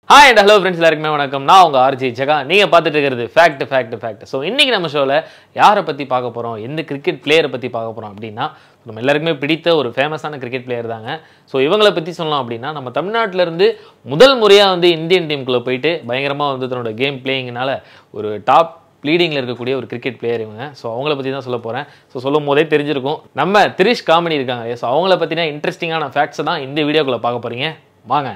hi and hello friends எல்லாருக்குமே வணக்கம் நான் உங்கள் ஆர்ஜி ஜெகா நீங்கள் பார்த்துட்டு இருக்கிறது ஃபேக்ட் ஃபேக்ட் ஃபேக்ட் ஸோ இன்றைக்கி நம்ம ஷோவில் யாரை பற்றி பார்க்க போகிறோம் எந்த கிரிக்கெட் பிளேயரை பற்றி பார்க்க போகிறோம் அப்படின்னா நம்ம எல்லாருக்குமே பிடித்த ஒரு ஃபேமஸான கிரிக்கெட் பிளேயர் தாங்க ஸோ இவங்களை பற்றி சொல்லலாம் அப்படின்னா நம்ம தமிழ்நாட்டுல இருந்து முதல் முறையாக வந்து இந்தியன் டீமுக்குள்ளே போயிட்டு பயங்கரமாக வந்து தன்னோட கேம் பிளேயிங்னால ஒரு டாப் லீடிங்கில் இருக்கக்கூடிய ஒரு கிரிக்கெட் பிளேயர் இவங்க ஸோ அவங்கள பற்றி தான் சொல்ல போகிறேன் ஸோ சொல்லும் போதே தெரிஞ்சிருக்கும் நம்ம திரிஷ் காமெடி இருக்காங்க ஸோ அவங்கள பற்றின இன்ட்ரெஸ்டிங்கான ஃபேக்ட்ஸை தான் இந்த வீடியோக்குள்ளே பார்க்க போகிறீங்க வாங்க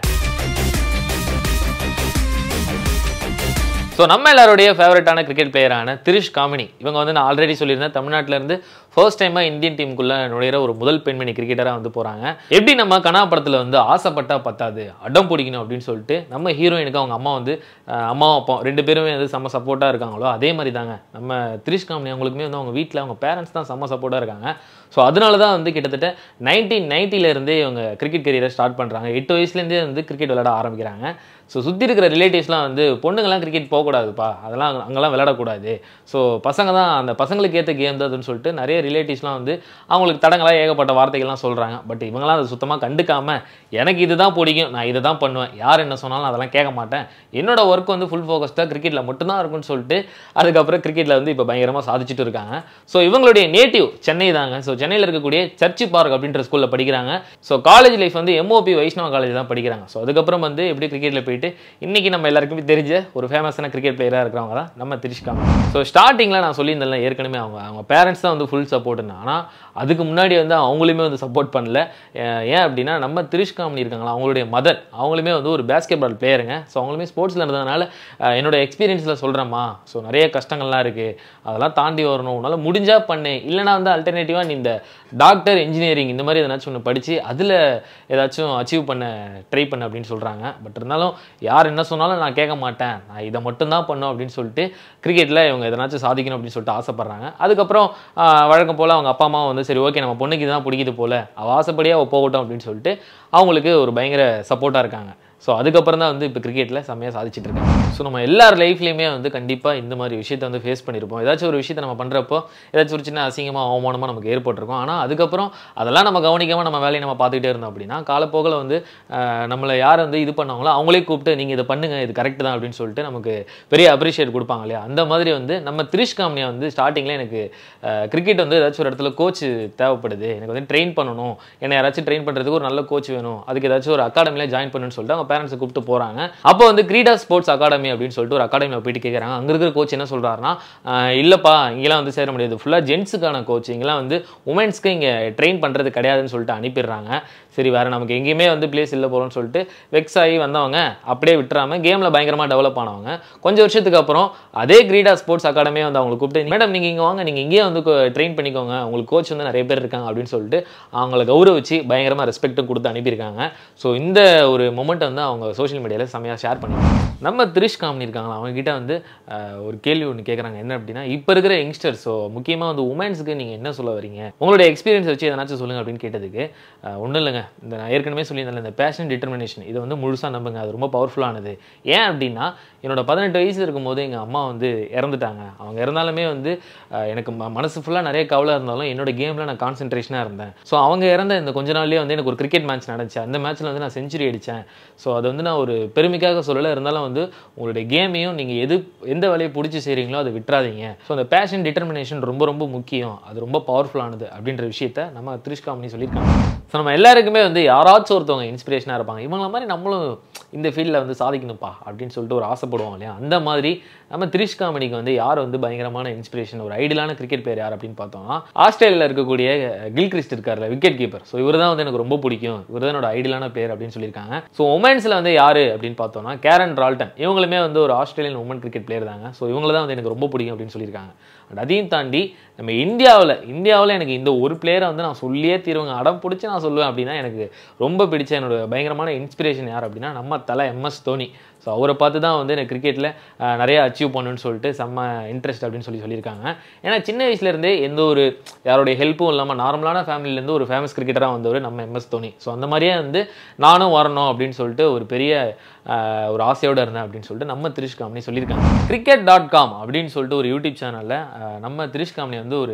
ஸோ நம்ம எல்லாருடைய ஃபேவரட்டான கிரிக்கெட் பிளேயரான திரிஷ் காமினி இவங்க வந்து நான் ஆல்ரெடி சொல்லியிருந்தேன் தமிழ்நாட்டுல இருந்து ஃபர்ஸ்ட் டைமாக இந்தியன் டீமுக்குள்ள நுழையிற ஒரு முதல் பெண்மணி கிரிக்கெட்டராக வந்து போகிறாங்க எப்படி நம்ம கனா படத்தில் வந்து ஆசைப்பட்டா பத்தாது அடம் பிடிக்கணும் அப்படின்னு சொல்லிட்டு நம்ம ஹீரோயினுக்கு அவங்க அம்மா வந்து அஹ், அம்மா அப்பா ரெண்டு பேருமே வந்து செம்ம சப்போர்ட்டாக இருக்காங்களோ அதே மாதிரி தாங்க நம்ம திரிஷ் காமினி அவங்களுக்குமே வந்து அவங்க வீட்டில் அவங்க பேரண்ட்ஸ் தான் செம்ம சப்போர்ட்டாக இருக்காங்க ஸோ அதனால தான் வந்து கிட்டத்தட்ட நைன்டீன் இருந்தே இவங்க கிரிக்கெட் கரியரை ஸ்டார்ட் பண்ணுறாங்க எட்டு வயசுலேருந்தே வந்து கிரிக்கெட் விளையாட ஆரம்பிக்கிறாங்க ஸோ சுற்றி இருக்கிற ரிலேட்டிவ்ஸ்லாம் வந்து பொண்ணுங்கள்லாம் கிரிக்கெட் போகக்கூடாதுப்பா அதெல்லாம் அங்க- அங்கெல்லாம் விளையாடக்கூடாது ஸோ பசங்க தான் அந்த பசங்களுக்கு ஏற்ற கேம் தான் அதுன்னு சொல்லிட்டு நிறைய ரிலேட்டிவ்ஸ்லாம் வந்து அவங்களுக்கு தடங்களாக ஏகப்பட்ட வார்த்தைகள்லாம் சொல்கிறாங்க பட் இவங்களாம் அதை சுத்தமாக கண்டுக்காம எனக்கு இதுதான் பிடிக்கும் நான் இதை தான் பண்ணுவேன் யார் என்ன சொன்னாலும் அதெல்லாம் கேட்க மாட்டேன் என்னோட ஒர்க் வந்து ஃபுல் ஃபோக்கஸ்டாக கிரிக்கெட்டில் மட்டும்தான் இருக்கும்னு சொல்லிட்டு அதுக்கப்புறம் கிரிக்கெட்டில் வந்து இப்போ பயங்கரமாக சாதிச்சுட்டு இருக்காங்க ஸோ இவங்களுடைய நேட்டிவ் சென்னை தாங்க ஸோ சென்னையில் இருக்கக்கூடிய சர்ச்சி பார்க் அப்படின்ற ஸ்கூலில் படிக்கிறாங்க ஸோ காலேஜ் லைஃப் வந்து எம்ஓபி வைஷ்ணவ காலேஜ் தான் படிக்கிறாங்க ஸோ அதுக்கப்புறம் வந்து எப்படி கிரிக்கெட்டில் போயிட்டு இன்னைக்கு நம்ம எல்லாருக்குமே தெரிஞ்ச ஒரு ஃபேமஸான கிரிக்கெட் பிளேயராக இருக்கிறவங்க தான் நம்ம திரிஷ்காங்க ஸோ ஸ்டார்டிங்கில் நான் சொல்லியிருந்தேன் ஏற்கனவே அவங்க அவங்க பேரண்ட்ஸ் தான் வந்து ஃபுல் சப்போர்ட்னு ஆனால் அதுக்கு முன்னாடி வந்து அவங்களுமே வந்து சப்போர்ட் பண்ணல அஹ் ஏன் அப்படின்னா நம்ம திரிஷ்காமணி இருக்காங்களா அவங்களுடைய மதர் அவங்களுமே வந்து ஒரு பேஸ்கெட் பால் பிளேயருங்க ஸோ அவங்களுமே ஸ்போர்ட்ஸில் இருந்ததுனால அஹ் என்னோட எக்ஸ்பீரியன்ஸில் சொல்கிறேம்மா ஸோ நிறைய கஷ்டங்கள்லாம் இருக்குது அதெல்லாம் தாண்டி வரணும் உன்னால் முடிஞ்சா பண்ணு இல்லைனா வந்து அல்டர்னேட்டிவாக நீ இந்த டாக்டர் இன்ஜினியரிங் இந்த மாதிரி எதனாச்சும் ஒன்று படித்து அதில் ஏதாச்சும் அச்சீவ் பண்ண ட்ரை பண்ணு அப்படின்னு சொல்கிறாங்க பட் இருந்தாலும் யார் என்ன சொன்னாலும் நான் கேட்க மாட்டேன் நான் இதை மட்டும்தான் பண்ணும் அப்படின்னு சொல்லிட்டு கிரிக்கெட்டில் இவங்க எதனாச்சும் சாதிக்கணும் அப்படின்னு சொல்லிட்டு ஆசைப்பட்றாங்க அதுக்கப்புறம் ஆஹ், வழக்கம் போல் அவங்க அப்பா அம்மா வந்து சரி ஓகே நம்ம பொண்ணுக்கு இதுதான் பிடிக்குது போல அவள் ஆசைப்படியே அவள் போகட்டும் அப்படின்னு சொல்லிட்டு அவங்களுக்கு ஒரு பயங்கர சப்போர்ட்டாக இருக்காங்க ஸோ அதுக்கப்புறம் தான் வந்து இப்போ கிரிக்கெட்டில் செம்மையாக சாதிச்சுட்டு இருக்காங்க ஸோ நம்ம எல்லார் லைஃப்லையுமே வந்து கண்டிப்பாக இந்த மாதிரி விஷயத்தை வந்து ஃபேஸ் பண்ணியிருப்போம் ஏதாச்சும் ஒரு விஷயத்தை நம்ம பண்ணுறப்போ ஏதாச்சும் ஒரு சின்ன அசிங்கமாக அவமானமாக நமக்கு ஏற்பட்டிருக்கும் ஆனால் அதுக்கப்புறம் அதெல்லாம் நம்ம கவனிக்காமல் நம்ம வேலையை நம்ம பார்த்துக்கிட்டே இருந்தோம் அப்படின்னா காலப்போக்கில் வந்து ஆஹ், நம்மளை யார் வந்து இது பண்ணாங்களோ அவங்களே கூப்பிட்டு நீங்கள் இதை பண்ணுங்க இது கரெக்ட் தான் அப்படின்னு சொல்லிட்டு நமக்கு பெரிய அப்ரிஷியேட் கொடுப்பாங்க இல்லையா அந்த மாதிரி வந்து நம்ம திரிஷ் காமினியா வந்து ஸ்டார்டிங்கில் எனக்கு கிரிக்கெட் வந்து ஏதாச்சும் ஒரு இடத்துல கோச் தேவைப்படுது எனக்கு வந்து ட்ரெயின் பண்ணணும் என்னை யாராச்சும் ட்ரெயின் பண்ணுறதுக்கு ஒரு நல்ல கோச் வேணும் அதுக்கு ஏதாச்சும் ஒரு அகாடமியில் ஜாயின் பண்ணுன்னு சொல்லிட்டு அவங்க பேரண்ட்ஸை கூப்பிட்டு போகிறாங்க அப்போ வந்து கிரீடா ஸ்போர்ட்ஸ் அகாடமி அப்படின்னு சொல்லிட்டு ஒரு அகாடமியில் போயிட்டு கேட்குறாங்க அங்கே இருக்கிற கோச் என்ன சொல்கிறாருன்னா இல்லைப்பா இங்கெல்லாம் வந்து சேர முடியாது ஃபுல்லாக ஜென்ஸுக்கான கோச் இங்கெல்லாம் வந்து உமன்ஸ்க்கு இங்கே ட்ரெயின் பண்ணுறது கிடையாதுன்னு சொல்லிட்டு அனுப்பிடுறாங்க சரி வேறு நமக்கு எங்கேயுமே வந்து பிளேஸ் இல்லை போகிறோம்னு சொல்லிட்டு வெக்ஸ் ஆகி வந்தவங்க அப்படியே விட்டுறாம கேமில் பயங்கரமாக டெவலப் ஆனவங்க கொஞ்சம் வருஷத்துக்கு அப்புறம் அதே கிரீடா ஸ்போர்ட்ஸ் அகாடமியை வந்து அவங்களை கூப்பிட்டு மேடம் நீங்கள் இங்கே வாங்க நீங்கள் இங்கேயே வந்து ட்ரெயின் பண்ணிக்கோங்க உங்களுக்கு கோச் வந்து நிறைய பேர் இருக்காங்க அப்படின்னு சொல்லிட்டு அவங்கள கௌரவிச்சு பயங்கரமாக ரெஸ்பெக்ட்டும் கொடுத்து அனுப்பியிருக்காங்க ஸோ இந்த ஒரு மொமெண்ட் வந்து அவங்க சோஷியல் மீடியாவில் செம்மையாக ஷேர் பண்ணியிருக்காங்க நம்ம திரிஷ் காமனி இருக்காங்களா அவங்க கிட்ட வந்து அஹ், ஒரு கேள்வி ஒன்று கேட்குறாங்க என்ன அப்படின்னா இப்போ இருக்கிற யங்ஸ்டர் ஸோ முக்கியமாக வந்து உமன்ஸுக்கு நீங்கள் என்ன சொல்ல வரீங்க உங்களுடைய எக்ஸ்பீரியன்ஸ் வச்சு எதனாச்சும் சொல்லுங்க அப்படின்னு கேட்டதுக்கு ஒன்றும் இல்லைங்க இந்த நான் ஏற்கனவே சொல்லியிருந்தேன் இந்த பேஷன் டிட்டர்மினேஷன் இதை வந்து முழுசாக நம்புங்க அது ரொம்ப பவர்ஃபுல்லானது ஏன் அப்படின்னா என்னோட பதினெட்டு வயசு இருக்கும்போது எங்கள் அம்மா வந்து இறந்துட்டாங்க அவங்க இறந்தாலுமே வந்து அஹ், எனக்கு ம- மனசு ஃபுல்லாக நிறைய கவலை இருந்தாலும் என்னோட கேமில் நான் கான்சென்ட்ரேஷனாக இருந்தேன் ஸோ அவங்க இறந்த இந்த கொஞ்ச நாள்லேயே வந்து எனக்கு ஒரு கிரிக்கெட் மேட்ச் நடந்துச்சு அந்த மேட்ச்சில் வந்து நான் செஞ்சுரி அடித்தேன் ஸோ அது வந்து நான் ஒரு பெருமைக்காக சொல்லலை இருந்தாலும் வந்து உங்களுடைய கேமையும் நீங்கள் எது எந்த வேலையை பிடிச்சி செய்கிறீங்களோ அதை விட்டுறாதீங்க ஸோ அந்த பேஷன் டிட்டர்மினேஷன் ரொம்ப ரொம்ப முக்கியம் அது ரொம்ப பவர்ஃபுல்லானது அப்படின்ற விஷயத்த நம்ம திரிஷ் காமினி சொல்லியிருக்காங்க ஸோ நம்ம எல்லாருக்குமே வந்து யாராச்சும் ஒருத்தவங்க இன்ஸ்பிரேஷனாக இருப்பாங்க இவங்கள மாதிரி நம்மளும் இந்த ஃபீல்டில் வந்து சாதிக்கணும்ப்பா அப்படின்னு சொல்லிட்டு ஒரு ஆசைப்படுவோம் இல்லையா அந்த மாதிரி நம்ம திரிஷ் காமெடிக்கு வந்து யார் வந்து பயங்கரமான இன்ஸ்பிரேஷன் ஒரு ஐடியலான கிரிக்கெட் பிளேயர் யார் அப்படின்னு பார்த்தோம்னா ஆஸ்திரேலியாவில் இருக்கக்கூடிய கில் கிறிஸ்ட் இருக்கார்ல விக்கெட் கீப்பர் ஸோ இவர் தான் வந்து எனக்கு ரொம்ப பிடிக்கும் இவர் தான் என்னோட ஐடியலான பிளேயர் அப்படின்னு சொல்லியிருக்காங்க ஸோ உமன்ஸில் வந்து யார் அப்படின்னு பார்த்தோம்னா கேரன் ரால்டன் இவங்களுமே வந்து ஒரு ஆஸ்திரேலியன் உமன் கிரிக்கெட் பிளேயர் தாங்க ஸோ இவங்கள தான் வந்து எனக்கு ரொம்ப பிடிக்கும் அப்படின்னு சொல்லியிருக்காங்க அண்ட் அதையும் தாண்டி நம்ம இந்தியாவில் இந்தியாவில் எனக்கு இந்த ஒரு பிளேயரை வந்து நான் சொல்லியே தீருவேங்க அடம் பிடிச்சி நான் சொல்லுவேன் அப்படின்னா எனக்கு ரொம்ப பிடிச்ச என்னோட பயங்கரமான இன்ஸ்பிரேஷன் யார் அப்படின்னா நம்ம தலை எம்எஸ் தோனி ஸோ அவரை பார்த்து தான் வந்து எனக்கு கிரிக்கெட்டில் நிறைய அச்சீவ் பண்ணணும்னு சொல்லிட்டு செம்ம இன்ட்ரெஸ்ட் அப்படின்னு சொல்லி சொல்லியிருக்காங்க ஏன்னா சின்ன வயசுலேருந்தே எந்த ஒரு யாருடைய ஹெல்ப்பும் இல்லாமல் நார்மலான ஃபேமிலிலேருந்து ஒரு ஃபேமஸ் கிரிக்கெட்டராக வந்தவர் நம்ம எம்எஸ் தோனி ஸோ அந்த மாதிரியே வந்து நானும் வரணும் அப்படின்னு சொல்லிட்டு ஒரு பெரிய ஆஹ், ஒரு ஆசையோடு இருந்தேன் அப்படின்னு சொல்லிட்டு நம்ம திரிஷ் காமனி சொல்லியிருக்காங்க கிரிக்கெட் டாட் காம் அப்படின்னு சொல்லிட்டு ஒரு யூடியூப் சேனலில் நம்ம திரிஷ் காமனி வந்து ஒரு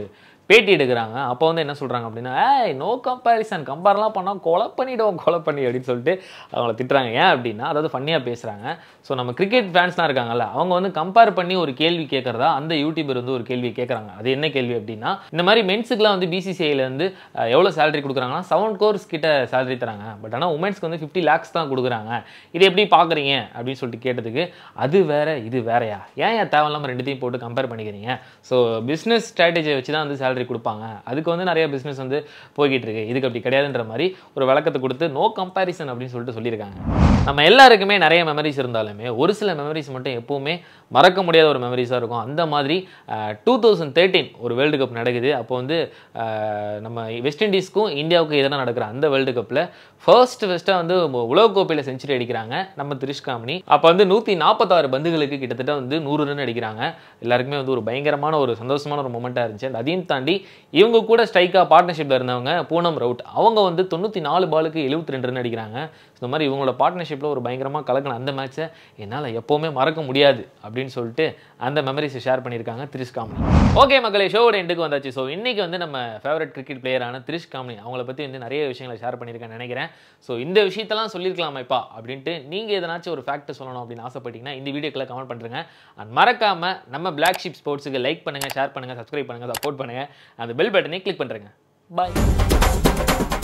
பேட்டி எடுக்கிறாங்க அப்போ வந்து என்ன சொல்கிறாங்க அப்படின்னா ஏய் நோ கம்பேரிசன் கம்பேர்லாம் பண்ணால் கொலை பண்ணிவிடுவோம் கொலை பண்ணி அப்படின்னு சொல்லிட்டு அவங்கள திட்டுறாங்க ஏன் அப்படின்னா அதாவது ஃபன்னியாக பேசுகிறாங்க ஸோ நம்ம கிரிக்கெட் ஃபேன்ஸ்லாம் இருக்காங்கல்ல அவங்க வந்து கம்பேர் பண்ணி ஒரு கேள்வி கேட்குறதா அந்த யூடியூபர் வந்து ஒரு கேள்வி கேட்குறாங்க அது என்ன கேள்வி அப்படின்னா இந்த மாதிரி மென்ஸுக்குலாம் வந்து பிசிசிஐல வந்து அஹ், எவ்வளோ சேலரி கொடுக்குறாங்கன்னா செவன் கோர்ஸ் கிட்ட சேலரி தராங்க பட் ஆனால் உமன்ஸ்க்கு வந்து ஃபிஃப்டி லேக்ஸ் தான் கொடுக்குறாங்க இது எப்படி பார்க்குறீங்க அப்படின்னு சொல்லிட்டு கேட்டதுக்கு அது வேற இது வேறயா ஏன் ஏன் தேவையில்லாமல் ரெண்டுத்தையும் போட்டு கம்பேர் பண்ணிக்கிறீங்க ஸோ பிஸ்னஸ் ஸ்ட்ராட்டஜியை வச்சு தான் வந்து சேலரி கொடுப்பாங்க அதுக்கு வந்து நிறைய பிஸ்னஸ் வந்து போய்கிட்டு இருக்கு இதுக்கு அப்படி கிடையாதுன்ற மாதிரி ஒரு விளக்கத்தை கொடுத்து நோ கம்பேரிசன் அப்படின்னு சொல்லிட்டு சொல்லியிருக்காங்க நம்ம எல்லாருக்குமே நிறைய மெமரிஸ் இருந்தாலுமே ஒரு சில மெமரிஸ் மட்டும் எப்பவுமே மறக்க முடியாத ஒரு மெமரிஸாக இருக்கும் அந்த மாதிரி டூ தௌசண்ட் தேர்ட்டீன் ஒரு வேர்ல்டு கப் நடக்குது அப்போ வந்து அஹ், நம்ம வெஸ்ட் இண்டீஸ்க்கும் இந்தியாவுக்கும் எதிராக நடக்கிற அந்த வேர்ல்டு கப்பில் ஃபர்ஸ்ட் ஃபர்ஸ்ட்டாக வந்து உலகக்கோப்பையில் செஞ்சுரி அடிக்கிறாங்க நம்ம திரிஷ் காமினி அப்போ வந்து நூற்றி நாற்பத்தாறு பந்துகளுக்கு கிட்டத்தட்ட வந்து நூறு ரன் அடிக்கிறாங்க எல்லாருக்குமே வந்து ஒரு பயங்கரமான ஒரு சந்தோஷமான ஒரு மொமெண்ட்டாக இருந்துச்சு And அதையும் தாண்டி இவங்க கூட ஸ்ட்ரைக்காக பார்ட்னர்ஷிப்பில் இருந்தவங்க பூனம் ரவுட் அவங்க வந்து தொண்ணூற்றி நாலு பாலுக்கு எழுபத்தி ரெண்டு ரன் அடிக்கிறாங்க இந்த மாதிரி இவங்களோட பார்ட்னர்ஷிப்பில் ஒரு பயங்கரமாக கலக்கின அந்த மேட்ச்சை என்னால் எப்போவுமே மறக்க முடியாது அப்படின்னு சொல்லிட்டு அந்த மெமரிஸை ஷேர் பண்ணியிருக்காங்க திரிஷ் காமினி ஓகே மக்களே ஷோவோட எண்டுக்கு வந்தாச்சு ஸோ இன்னைக்கு வந்து நம்ம ஃபேவரட் கிரிக்கெட் பிளேயரான திரிஷ் காமினி அவங்கள பற்றி வந்து நிறைய விஷயங்களை ஷேர் பண்ணியிருக்கேன்னு நினைக்கிறேன் ஸோ இந்த விஷயத்தெல்லாம் சொல்லியிருக்கலாமேப்பா அப்படின்ட்டு நீங்கள் எதனாச்சும் ஒரு ஃபேக்ட் சொல்லணும் அப்படின்னு ஆசைப்பட்டீங்கன்னா இந்த வீடியோக்குள்ள கமெண்ட் பண்ணுறேங்க அண்ட் மறக்காம நம்ம பிளாக் ஷிப் ஸ்போர்ட்ஸுக்கு லைக் பண்ணுங்கள் ஷேர் பண்ணுங்கள் சப்ஸ்கிரைப் பண்ணுங்கள் சப்போர்ட் பண்ணுங்கள் அந்த பெல் பட்டனை கிளிக் பண்ணுறேங்க பாய்